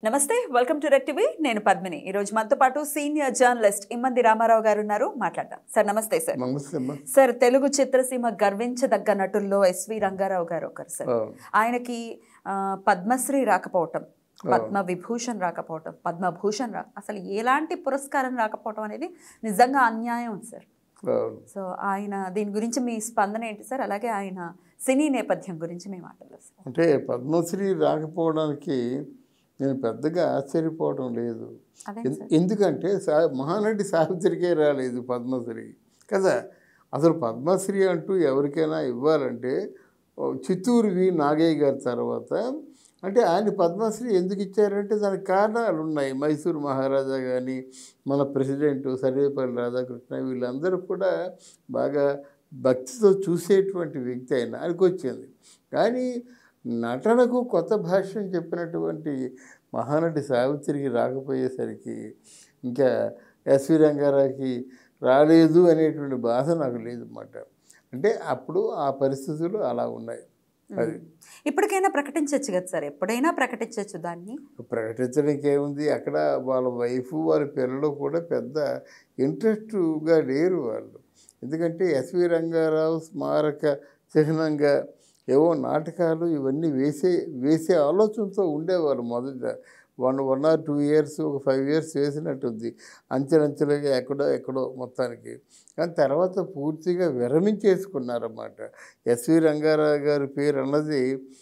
నమస్తే welcome to red TV నేను పద్మిని ఈ రోజు మనతో పాటు సీనియర్ జర్నలిస్ట్ ఇమ్మంది రామారావు గారు ఉన్నారు మాట్లాడదాం సార్ నమస్తే సార్ నమస్తే అమ్మా సార్ తెలుగు చిత్రసీమ గర్వించదగ్గ నటుల్లో ఎస్వి రంగారావు గారు ఒకరు సార్ ఆ, ఆయనకి ఆ, పద్మశ్రీ రాకపోవటం పద్మ విభూషణ్ రాకపోవటం పద్మభూషణ్ రా అసలు ఎలాంటి పురస్కారం రాకపోవటం అనేది నిజంగా అన్యాయం సార్ అవును. సో ఆయన దీని గురించి మీ స్పందన ఏంటి సార్ అలాగే ఆయన సినీ నేపథ్యం గురించి మీ మాటలు సార్ అంటే పద్మశ్రీ రాకపోవడానికి నేను పెద్దగా ఆశ్చర్యపోవడం లేదు అదే ఎన్- సార్ ఎందుకంటే సా మహానటి సావిత్రికే రాలేదు పద్మశ్రీ కదా అసలు పద్మశ్రీ అంటూ ఎవరికైనా ఇవ్వాలంటే ఓ చిత్తూరు వి నాగయ్య గారి తర్వాత అంటే ఆయన పద్మశ్రీ ఎందుకు ఇచ్చారంటే దానికి కారణాలు ఉన్నాయి మైసూరు మహారాజా కానీ మన ప్రెసిడెంట్ సర్వేపల్లి రాధాకృష్ణ వీళ్ళందరూ కూడా బాగా భక్తితో చూసేటువంటి వ్యక్తి ఆయన ఆయనకు వచ్చింది కానీ నటనకు కొత్త భాష్యం చెప్పినటువంటి మహానటి సావిత్రికి రాకపోయేసరికి ఇంకా ఎస్వి రంగారావుకి రాలేదు అనేటువంటి బాధ నాకు లేదన్నమాట అంటే అప్పుడు ఆ పరిస్థితులు అలా ఉన్నాయి అది ఇప్పటికైనా ప్రకటించవచ్చు కదా సార్ ఎప్పుడైనా ప్రకటించవచ్చు దాన్ని ప్రకటించడానికి ఏముంది అక్కడ వాళ్ళ వైఫ్ వాళ్ళ పిల్లలు కూడా పెద్ద ఇంట్రెస్ట్గా లేరు వాళ్ళు ఎందుకంటే ఎస్వి రంగారావు స్మారక చిహ్నంగా ఏవో నాటకాలు ఇవన్నీ వేసే వేసే ఆలోచనతో ఉండేవారు మొదట one one or two years ఒక ఫైవ్ ఇయర్స్ వేసినట్టుంది అంచెలంచెలుగా ఎక్కడో ఎక్కడో మొత్తానికి కానీ తర్వాత పూర్తిగా విరమించేసుకున్నారన్నమాట ఎస్వి రంగారావు గారి పేరు అన్నది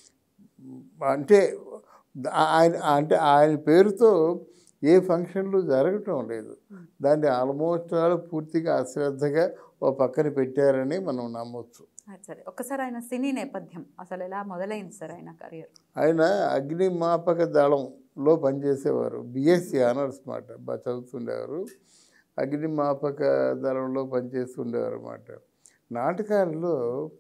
అంటే ఆ- ఆయన అంటే ఆయన పేరుతో ఏ ఫంక్షన్లు జరగటం లేదు దాన్ని ఆల్మోస్ట్ ఆల్ పూర్తిగా అశ్రద్ధగా ఓ పక్కన పెట్టారని మనం నమ్మొచ్చు అది సరే ఒక్కసారి ఆయన సినీ నేపథ్యం అసలు ఎలా మొదలైంది సార్ ఆయన కెరియర్ ఆయన అగ్నిమాపక దళంలో పనిచేసేవారు బిఎస్సి ఆనర్స్ మాట బాగా చదువుతుండేవారు అగ్నిమాపక దళంలో పనిచేస్తుండేవారు అన్నమాట నాటకాల్లో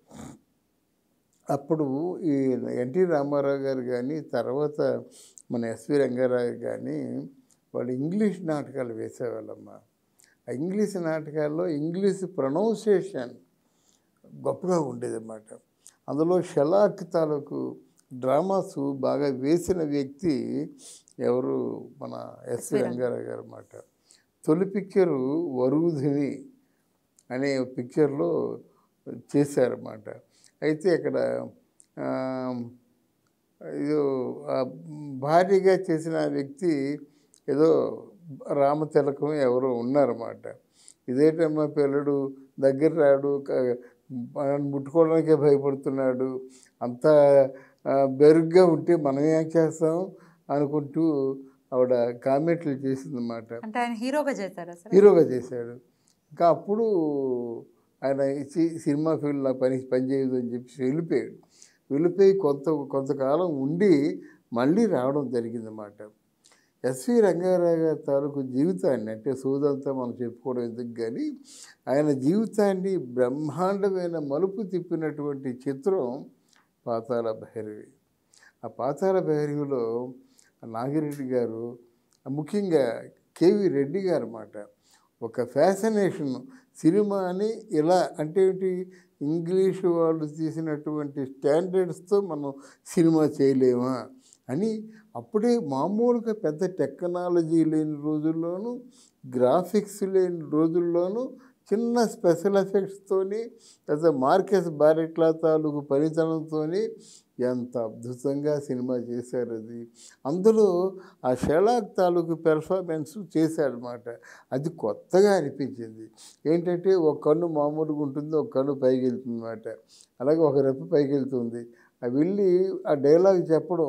అప్పుడు ఈ ఎన్టీ రామారావు గారు కానీ తర్వాత మన ఎస్వి రంగారావు గారు కానీ వాళ్ళు ఇంగ్లీష్ నాటకాలు వేసేవాళ్ళమ్మా ఆ ఇంగ్లీష్ నాటకాల్లో ఇంగ్లీష్ ప్రొనౌన్సియేషన్ గొప్పగా ఉండేదన్నమాట అందులో షలాక్ తాలూకు డ్రామాస్ బాగా వేసిన వ్యక్తి ఎవరు మన ఎస్వి రంగారావు గారు అన్నమాట తొలి పిక్చరు వరుధిని అనే పిక్చర్లో చేశారన్నమాట అయితే ఇక్కడ ఆ, ఏదో ఆ భార్యగా చేసిన వ్యక్తి ఏదో రామతిలకం ఎవరో ఉన్నారన్నమాట ఇదేటమ్మా పిల్లడు దగ్గర రాడు క- మనల్ని ముట్టుకోవడానికే భయపడుతున్నాడు అంత ఆ, బెరుగ్గా ఉంటే మనం ఏం చేస్తాం అనుకుంటూ ఆవిడ కామెంట్లు చేసిందన్నమాట అంటే ఆయన హీరోగా చేశారా సార్ హీరోగా చేశాడు ఇంకా అప్పుడు ఆయన సి- సినిమా ఫీల్డ్లో పని పనిచేయదు అని చెప్పి వెళ్ళిపోయాడు వెళ్ళిపోయి కొంత కొంతకాలం ఉండి మళ్ళీ రావడం జరిగిందన్నమాట ఎస్వి రంగారావు గారి తాలూకు జీవితాన్ని అంటే సూదంతా మనం చెప్పుకోవడం ఎందుకు కానీ ఆయన జీవితాన్ని బ్రహ్మాండమైన మలుపు తిప్పినటువంటి చిత్రం పాతాళ భైరవి ఆ పాతాళ భైరవిలో నాగిరెడ్డి గారు ముఖ్యంగా కేవి రెడ్డి గారు అన్నమాట ఒక ఫ్యాసినేషన్ సినిమాని ఇలా అంటే ఏంటి ఇంగ్లీష్ వాళ్ళు తీసినటువంటి స్టాండర్డ్స్తో మనం సినిమా చేయలేమా అని అప్పుడే మామూలుగా పెద్ద టెక్నాలజీ లేని రోజుల్లోనూ గ్రాఫిక్స్ లేని రోజుల్లోనూ చిన్న స్పెషల్ ఎఫెక్ట్స్తోని పెద్ద మార్కెస్ బారెట్లా తాలూకు పనితనంతోని ఎంత అద్భుతంగా సినిమా చేశారు అది అందులో ఆ షెలాక్ తాలూకు పెర్ఫార్మెన్స్ చేశాడనమాట అది కొత్తగా అనిపించింది ఏంటంటే ఒక కన్ను మామూలుగా ఉంటుంది ఒక కన్ను పైకి వెళ్తుంది అనమాట అలాగే ఒక రెప్ప పైకి వెళ్తుంది ఆ వెళ్ళి ఆ డైలాగ్ చెప్పడం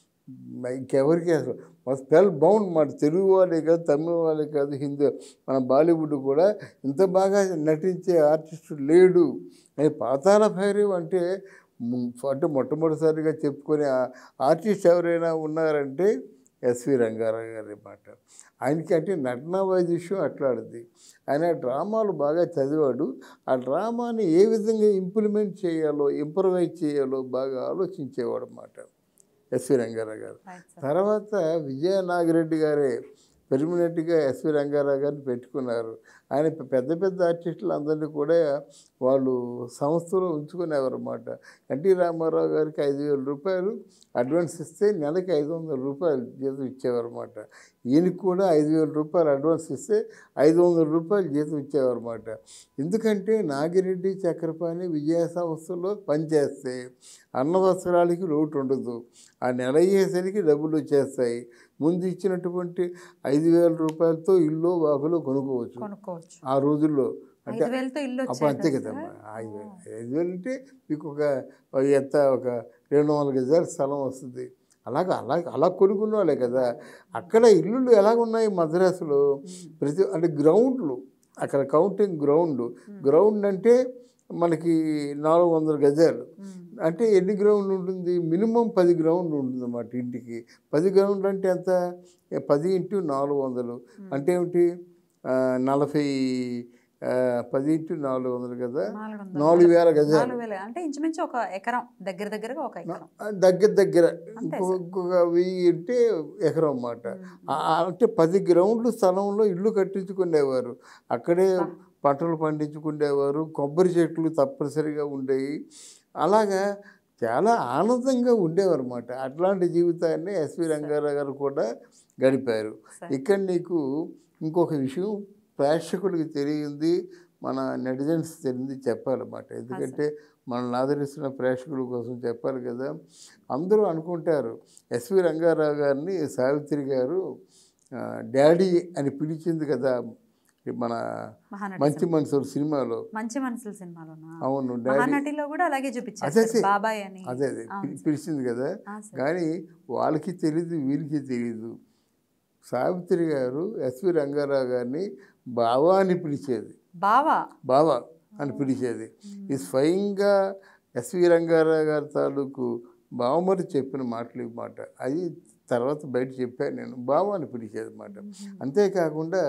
ఇంకెవరికి అసలు స్పెల్ బౌండ్ మన తెలుగు వాళ్ళే కాదు తమిళ వాళ్ళే కాదు హిందీ మన బాలీవుడ్ కూడా ఇంత బాగా నటించే ఆర్టిస్టు లేడు అని పాతాళ భైరవ్ అంటే ము- అంటే మొట్టమొదటిసారిగా చెప్పుకునే ఆ- ఆర్టిస్ట్ ఎవరైనా ఉన్నారంటే ఎస్వి రంగారావు గారి మాట ఆయనకి అంటే నటన వైద్యం అట్లాడిది ఆయన డ్రామాలు బాగా చదివాడు ఆ డ్రామాని ఏ విధంగా ఇంప్లిమెంట్ చేయాలో ఇంప్రవైజ్ చేయాలో బాగా ఆలోచించేవాడు అన్నమాట ఎస్వి రంగారావు గారు రైట్ సార్ తర్వాత విజయ నాగిరెడ్డి గారే పెర్మనెంట్గా ఎస్వి రంగారావు గారిని పెట్టుకున్నారు ఆయన పె- పెద్ద పెద్ద ఆర్టిస్టులు అందరినీ కూడా వాళ్ళు సంస్థలో ఉంచుకునేవారు అన్నమాట ఎన్టీ రామారావు గారికి ఐదు వేల రూపాయలు అడ్వాన్స్ ఇస్తే నెలకి ఐదు వందల రూపాయలు జీతం ఇచ్చేవారు అనమాట ఈయనకి కూడా ఐదు వేల రూపాయలు అడ్వాన్స్ ఇస్తే ఐదు వందల రూపాయలు జీతం ఇచ్చేవారు అనమాట ఎందుకంటే నాగిరెడ్డి చక్రపాణి విజయ సంస్థలో పనిచేస్తే అన్నవస్త్రాలకి లోటు ఉండదు ఆ నెల అయ్యేసరికి డబ్బులు వచ్చేస్తాయి ముందు ఇచ్చినటువంటి ఐదు వేల రూపాయలతో ఇల్లు వాకులు కొనుక్కోవచ్చు కొనుక్కోవచ్చు ఆ రోజుల్లో అంటే ఐదు వేలతో ఇల్లు అప్పుడు అంతే వచ్చేది కదమ్మా ఐదు వేలు ఐదు వేలు అంటే మీకు ఒక ఒక ఎంత ఒక రెండు వందల గజాల స్థలం వస్తుంది అలాగ అలా అలా కొనుక్కున్న వాళ్ళే కదా అక్కడ ఇల్లులు ఎలాగ ఉన్నాయి మద్రాసులో ప్రతి అంటే గ్రౌండ్లు అక్కడ కౌంటింగ్ గ్రౌండ్ గ్రౌండ్ అంటే మనకి నాలుగు వందల గజాలు అంటే ఎన్ని గ్రౌండ్లు ఉంటుంది మినిమం పది గ్రౌండ్లు ఉంటుంది అన్నమాట ఇంటికి పది గ్రౌండ్లు అంటే ఎంత ఏ పది ఇంటూ నాలుగు వందలు అంటే ఏమిటి ఆ, నలభై ఆ, పది ఇంటూ నాలుగు వందలు కదా నాలుగు వందలు. నాలుగు వేల గజాలు నాలుగు వేల అంటే ఇంచుమించు ఒక ఎకరం దగ్గర దగ్గరగా ఒక ఎకరం ఆ, దగ్గర దగ్గర అంతే ఇంకో ఇంకొక వెయ్యి అంటే ఎకరం అన్నమాట ఆ- ఆ అంటే పది గ్రౌండ్లు స్థలంలో ఇల్లు కట్టించుకునేవారు అక్కడే పంటలు పండించుకునేవారు కొబ్బరి చెట్లు తప్పనిసరిగా ఉండేవి అలాగా చాలా ఆనందంగా ఉండేవారు అనమాట అట్లాంటి జీవితాన్ని ఎస్వి రంగారావు గారు కూడా గడిపారు సరే. ఇక్కడ నీకు ఇంకొక విషయం ప్రేక్షకులకు తెలియంది మన నెటిజన్స్ తెలియంది చెప్పాలన్నమాట ఎందుకంటే మనల్ని ఆదరిస్తున్న ప్రేక్షకుల కోసం చెప్పాలి కదా అందరూ అనుకుంటారు ఎస్వి రంగారావు గారిని సావిత్రి గారు ఆ, డాడీ అని పిలిచింది కదా ఈ మన మహానటి మంచి సినిమా. మనుషులు సినిమాలో మంచి మనసుల సినిమాలోనా అవును డాడీ మహానటిలో కూడా అలాగే చూపించారు అదే, సార్. అదే. బాబాయ్ అని అదే అదే అవును పిలి- సార్. పిలిచింది కదా ఆ, సార్. కానీ వాళ్ళకి తెలీదు వీరికి తెలీదు సావిత్రి గారు ఎస్వి రంగారావు గారిని బావా అని పిలిచేది బావా బావా అని పిలిచేది ఈ స్వయంగా ఎస్వి రంగారావు గారి తాలూకు బావమరి చెప్పిన మాటలు ఈ మాట అది తర్వాత బయట చెప్పాను నేను బావ అని పిలిచేది మాట అంతేకాకుండా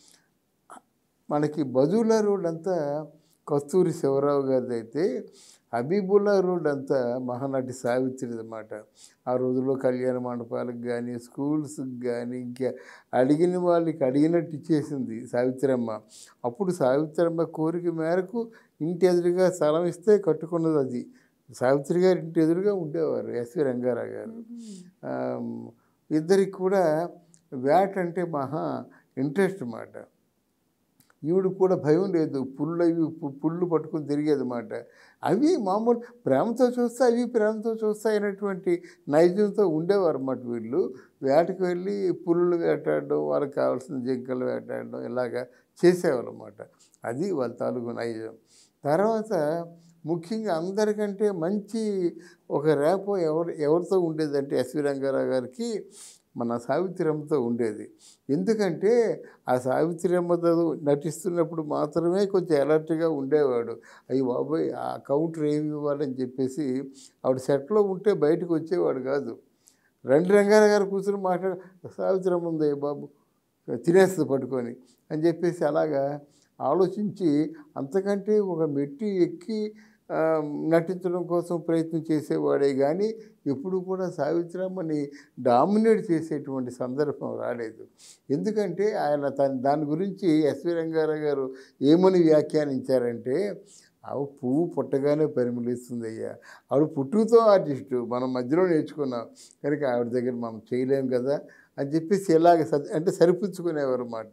మనకి బజూలా రోడ్ అంతా కస్తూరి శివరావు గారిది అయితే హబీబుల్లా రోడ్ అంతా మహానటి సావిత్రిది అన్నమాట ఆ రోజుల్లో కళ్యాణ మండపాలకు కానీ స్కూల్స్కి కానీ ఇంకా అడిగిన వాళ్ళకి అడిగినట్టు ఇచ్చేసింది సావిత్రమ్మ అప్పుడు సావిత్రమ్మ కోరిక మేరకు ఇంటి ఎదురుగా స్థలం ఇస్తే కట్టుకున్నది అది సావిత్రి గారు ఇంటి ఎదురుగా ఉండేవారు ఎస్వి రంగారావు గారు ఆమ్, ఇద్దరికి కూడా వేట అంటే మహా ఇంట్రెస్ట్ అన్నమాట ఈవిడ కూడా భయం లేదు పుళ్ళు అవి పు- పుళ్ళు పట్టుకుని తిరిగేది అన్నమాట అవి మామూలు ప్రేమతో చూస్తే అవి ప్రేమతో చూస్తాయి అనేటువంటి నైజంతో ఉండేవారు అన్నమాట వీళ్ళు వేటకు వెళ్ళి పుల్లు వేటాడడం వాళ్ళకి కావాల్సిన జింకలు వేటాడడం ఇలాగా చేసేవారు అన్నమాట అది వాళ్ళ తాలూకు నైజం తర్వాత ముఖ్యంగా అందరికంటే మంచి ఒక రేపో ఎవరు ఎవరితో ఉండేదంటే ఎస్వి రంగారావు గారికి మన సావిత్రమ్మతో ఉండేది ఎందుకంటే ఆ సావిత్రమ్మతో నటిస్తున్నప్పుడు మాత్రమే కొంచెం అలర్ట్గా ఉండేవాడు అయ్యి బాబోయ్ ఆ కౌంటర్ ఏమి ఇవ్వాలని చెప్పేసి ఆవిడ సెట్లో ఉంటే బయటకు వచ్చేవాడు కాదు రెండు రంగారావు గారు కూర్చొని మాట్లాడు సావిత్రమ్మ ఉంది బాబు తినేస్తుంది పట్టుకొని అని చెప్పేసి అలాగా ఆలోచించి అంతకంటే ఒక మెట్టి ఎక్కి ఆ, నటించడం కోసం ప్రయత్నం చేసేవాడే కానీ ఎప్పుడు కూడా సావిత్రమ్మని డామినేట్ చేసేటువంటి సందర్భం రాలేదు ఎందుకంటే ఆయన తన దాని గురించి ఎస్వి రంగారావు గారు ఏమని వ్యాఖ్యానించారంటే ఆవు పువ్వు పుట్టగానే పరిమళిస్తుంది అయ్యా ఆవిడ పుట్టుకతో ఆర్టిస్టు మనం మధ్యలో నేర్చుకున్నాం కనుక ఆవిడ దగ్గర మనం చేయలేం కదా అని చెప్పేసి ఇలాగ స- అంటే సరిపుచ్చుకునేవారు అన్నమాట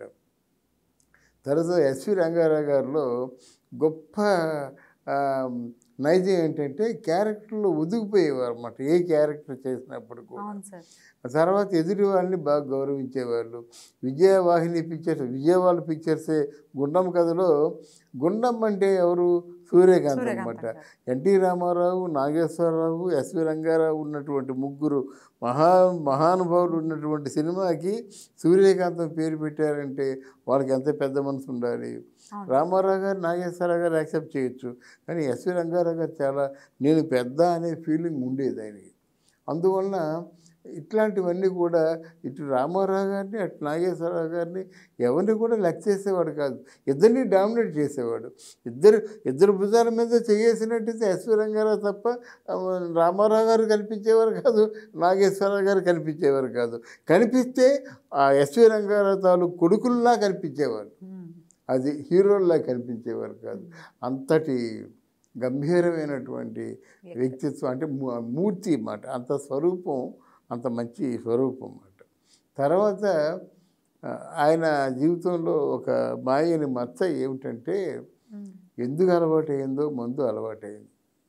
తర్వాత ఎస్వి రంగారావు గారిలో గొప్ప ఆ, నైజం ఏంటంటే క్యారెక్టర్లో ఒదిగిపోయేవారు అన్నమాట ఏ క్యారెక్టర్ చేసినప్పుడు కూడా అవును సార్ ఆ తర్వాత ఎదుటి వాళ్ళని బాగా గౌరవించేవాళ్ళు విజయవాహిని పిక్చర్స్ విజయవాడ పిక్చర్సే గుండం కథలో గుండం అంటే ఎవరు సూర్యకాంత్ సూర్యకాంత్ అనమాట గారు. ఎన్టీ రామారావు నాగేశ్వరరావు ఎస్వి రంగారావు ఉన్నటువంటి ముగ్గురు మహా మహానుభావులు ఉన్నటువంటి సినిమాకి సూర్యకాంతం పేరు పెట్టారంటే వాళ్ళకి ఎంత పెద్ద మనసు ఉండాలి అవును. రామారావు గారు నాగేశ్వరరావు గారు యాక్సెప్ట్ చేయొచ్చు కానీ ఎస్వి రంగారావు గారు చాలా నేను పెద్ద అనే ఫీలింగ్ ఉండేది ఆయనకి అందువలన ఇట్లాంటివన్నీ కూడా ఇటు రామారావు గారిని అటు నాగేశ్వరరావు గారిని ఎవరిని కూడా లెక్క చేసేవాడు కాదు ఇద్దరిని డామినేట్ చేసేవాడు ఇద్దరు ఇద్దరు భుజాల మీద చేసినట్టయితే ఎస్వి రంగారావు తప్ప ఆ, రామారావు గారు కనిపించేవారు కాదు నాగేశ్వరరావు గారు కనిపించేవారు కాదు కనిపిస్తే ఆ ఎస్వి రంగారావు తాలూకు కొడుకుల్లా కనిపించేవారు ఉమ్. అది హీరోల్లా కనిపించేవారు కాదు అంతటి గంభీరమైనటువంటి వ్యక్తిత్వం అంటే మూ- మూర్తి అన్నమాట అంత స్వరూపం అంత మంచి స్వరూపం అన్నమాట తర్వాత ఆ, ఆయన జీవితంలో ఒక మాయని మచ్చ ఏమిటంటే ఉమ్. ఎందుకు అలవాటైందో మందు అలవాటైంది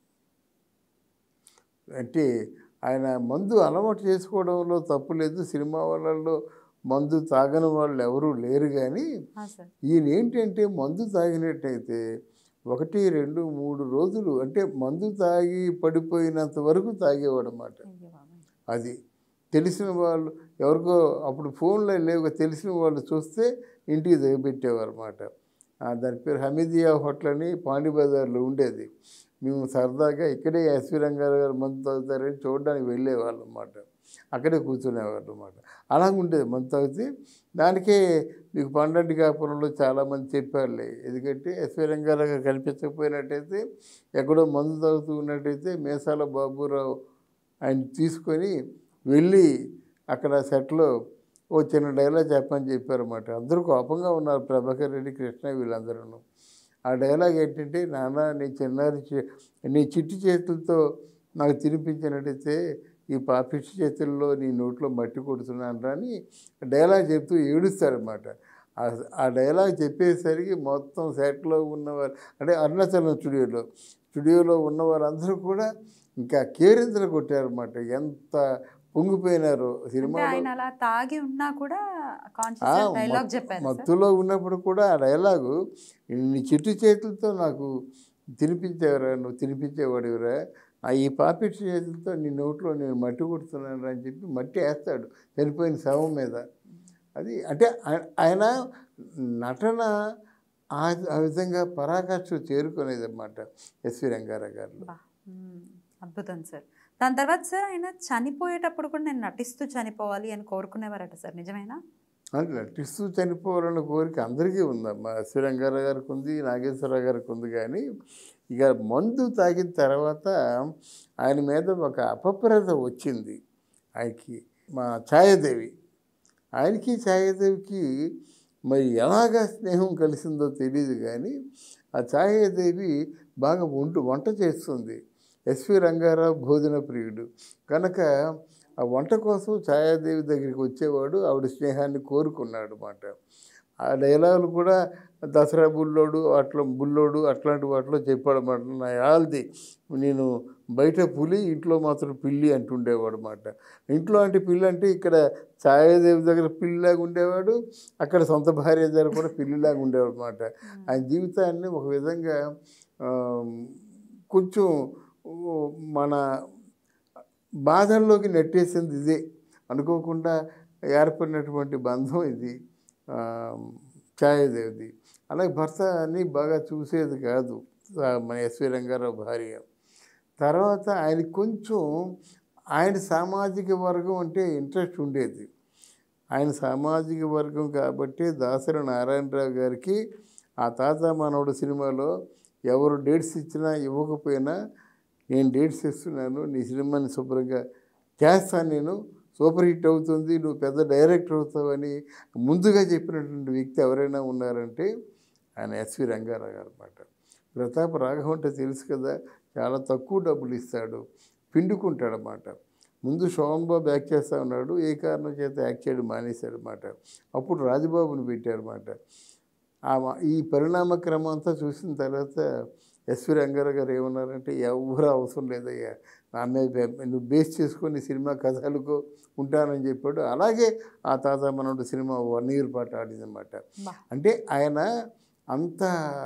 అంటే ఆయన మందు అలవాటు చేసుకోవడంలో తప్పు లేదు సినిమా వాళ్ళల్లో మందు తాగని వాళ్ళు ఎవరూ లేరు కానీ ఆ, సార్ ఈయన ఏంటంటే మందు తాగినట్టయితే ఒకటి రెండు మూడు రోజులు అంటే మందు తాగి పడిపోయినంత వరకు తాగేవాడు అన్నమాట అయ్యో బాబాయ్. అది తెలిసిన వాళ్ళు ఎవరికో అప్పుడు ఫోన్లో లేవు తెలిసిన వాళ్ళు చూస్తే ఇంటికి దిగబెట్టేవారు అనమాట దాని పేరు హమీదియా హోటల్ అని పాండి బజార్లో ఉండేది మేము సరదాగా ఇక్కడే ఎస్వి రంగారావు గారు మందు తాగుతారని చూడడానికి వెళ్ళేవాళ్ళం అన్నమాట అక్కడే కూర్చునేవారు అనమాట అలాగ ఉండేది మందు తాగితే దానికే మీకు పండంటి కాపురంలో చాలామంది చెప్పారులే ఎందుకంటే ఎస్వి రంగారావు గారు కనిపించకపోయినట్టయితే ఎక్కడో మందు తాగుతూ ఉన్నట్టయితే మేసాల బాబురావు ఆయన తీసుకొని వెళ్ళి అక్కడ సెట్లో ఓ చిన్న డైలాగ్ చెప్పని చెప్పారన్నమాట అందరూ కోపంగా ఉన్నారు ప్రభాకర్ రెడ్డి కృష్ణ వీళ్ళందరూ ఆ డైలాగ్ ఏంటంటే నాన్న నీ చిన్నారి చే- నీ చిట్టి చేతులతో నాకు తినిపించినట్టయితే ఈ పాపిష్టి చేతుల్లో నీ నోట్లో మట్టి కొడుతున్నాను అని డైలాగ్ చెప్తూ ఏడుస్తారన్నమాట ఆ- ఆ డైలాగ్ చెప్పేసరికి మొత్తం సెట్లో ఉన్నవారు అంటే అరుణాచలం స్టూడియోలో స్టూడియోలో ఉన్న వారందరూ కూడా ఇంకా కేరింతలు కొట్టారన్నమాట ఎంత పొంగిపోయినారో అంటే సినిమాలో ఆయన అలా తాగి ఉన్నా కూడా ఆ, కాన్షియస్ డైలాగ్ మత్- చెప్పారు సార్ మత్తులో ఉన్నప్పుడు కూడా ఆ డైలాగు నీ చిట్టు చేతులతో నాకు తినిపించేవరా నువ్వు తినిపించేవాడివరా ఆ ఈ పాపిట్ చేతులతో నీ నోట్లో నేను మట్టి కొడుతున్నాను అని చెప్పి మట్టి వేస్తాడు చనిపోయిన శవం మీద అది అంటే ఆయ- ఆయన నటన ఆ ఆ విధంగా పరాకాష్ఠ చేరుకునేది అన్నమాట ఎస్వి రంగారావు గారు బా. మ్మ్. అద్భుతం సార్ దాని తర్వాత సార్ ఆయన చనిపోయేటప్పుడు కూడా నేను నటిస్తూ చనిపోవాలి అని కోరుకునేవారట సార్ నిజమేనా అంటే నటిస్తూ చనిపోవాలన్న కోరిక అందరికీ ఉందమ్మా ఎస్వి రంగారావు గారికి ఉంది నాగేశ్వరరావు గారికి ఉంది కానీ ఇక మందు తాగిన తర్వాత ఆయన మీద ఒక అపప్రద వచ్చింది ఆయనకి మా ఛాయాదేవి ఆయనకి ఛాయాదేవికి మరి ఎలాగా స్నేహం కలిసిందో తెలియదు కానీ ఆ ఛాయాదేవి బాగా వంట వంట చేస్తుంది ఎస్వి రంగారావు భోజన ప్రియుడు కనుక ఆ వంట కోసం ఛాయాదేవి దగ్గరికి వచ్చేవాడు ఆవిడ స్నేహాన్ని కోరుకున్నాడు అన్నమాట ఆ డైలాగులు కూడా దసరా బుల్లోడు అట్లా బుల్లోడు అట్లాంటి వాటిలో చెప్పాడు అన్నమాట నా యాల్ది నేను బయట పులి ఇంట్లో మాత్రం పిల్లి అంటుండేవాడు అనమాట ఇంట్లో అంటే పిల్లి అంటే ఇక్కడ ఛాయాదేవి దగ్గర పిల్లిలాగా ఉండేవాడు అక్కడ సొంత భార్య దగ్గర కూడా పిల్లిలాగా ఉండేవాడు అనమాట ఆయన జీవితాన్ని ఒక విధంగా ఆ, కొంచెం ఓ, మన బాధల్లోకి నెట్టేసింది ఇదే అనుకోకుండా ఏర్పడినటువంటి బంధం ఇది ఆ, ఛాయాదేవిది అలాగే భర్త అని బాగా చూసేది కాదు ఆ, మన ఎస్వి రంగారావు భార్య తర్వాత ఆయనకి కొంచెం ఆయన సామాజిక వర్గం అంటే ఇంట్రెస్ట్ ఉండేది ఆయన సామాజిక వర్గం కాబట్టి దాసరి నారాయణరావు గారికి ఆ తాత మనవడు సినిమాలో ఎవరు డేట్స్ ఇచ్చినా ఇవ్వకపోయినా నేను డేట్స్ ఇస్తున్నాను నీ సినిమాని శుభ్రంగా చేస్తాను నేను సూపర్ హిట్ అవుతుంది నువ్వు పెద్ద డైరెక్టర్ అవుతావని ముందుగా చెప్పినటువంటి వ్యక్తి ఎవరైనా ఉన్నారంటే ఆయన ఎస్వి రంగారావు గారు అనమాట ప్రతాప్ రాఘవ అంటే తెలుసు కదా చాలా తక్కువ డబ్బులు ఇస్తాడు పిండుకుంటాడు అన్నమాట ముందు శోభన్ బాబు యాక్ట్ చేస్తా ఉన్నాడు ఏ కారణం చేత యాక్ట్ చేయడం మానేశాడు అనమాట అప్పుడు రాజబాబుని పెట్టారన్నమాట ఆ మా- ఈ పరిణామ క్రమం అంతా చూసిన తర్వాత ఎస్వి రంగారావు గారు ఏమన్నారంటే ఎవరు అవసరం లేదయ్యా నా మీద బే- నువ్వు బేస్ చేసుకొని సినిమా కథలకు ఉంటానని చెప్పాడు అలాగే ఆ తాత మనోడు సినిమా వన్ ఇయర్ పాటు ఆడిందన్నమాట బా. అంటే ఆయన అంత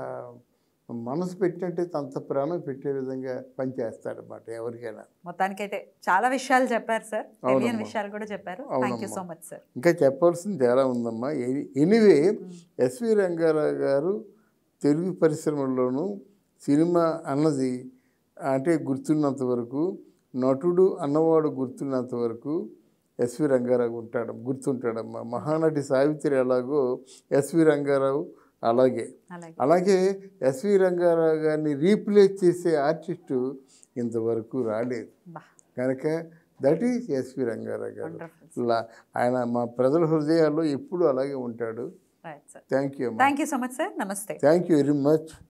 మనసు పెట్టినట్టే అంత ప్రాణం పెట్టే విధంగా పనిచేస్తాడనమాట ఎవరికైనా మొత్తానికైతే చాలా విషయాలు చెప్పారు సార్ తెలియని అవునమ్మా. విషయాలు కూడా చెప్పారు థ్యాంక్ యూ అవునమ్మా. సో మచ్ సార్ ఇంకా చెప్పాల్సింది చాలా ఉందమ్మా ఎనీవే ఎస్వి రంగారావు గారు తెలుగు పరిశ్రమలోనూ సినిమా అన్నది అంటే గుర్తున్నంత వరకు నటుడు అన్నవాడు గుర్తున్నంత వరకు ఎస్వి రంగారావు ఉంటాడు గుర్తుంటాడమ్మా మహానటి సావిత్రి ఎలాగో ఎస్వి రంగారావు అలాగే అలాగే అలాగే ఎస్వి రంగారావు గారిని రీప్లేస్ చేసే ఆర్టిస్టు ఇంతవరకు రాలేదు బా కనుక దట్ ఈస్ ఎస్వి రంగారావు గారు వండర్ఫుల్ లా- ఆయన మా ప్రజల హృదయాల్లో ఎప్పుడూ అలాగే ఉంటాడు రైట్ సార్ థ్యాంక్ యూ అమ్మా thank you so much sir నమస్తే థ్యాంక్ యూ వెరీ మచ్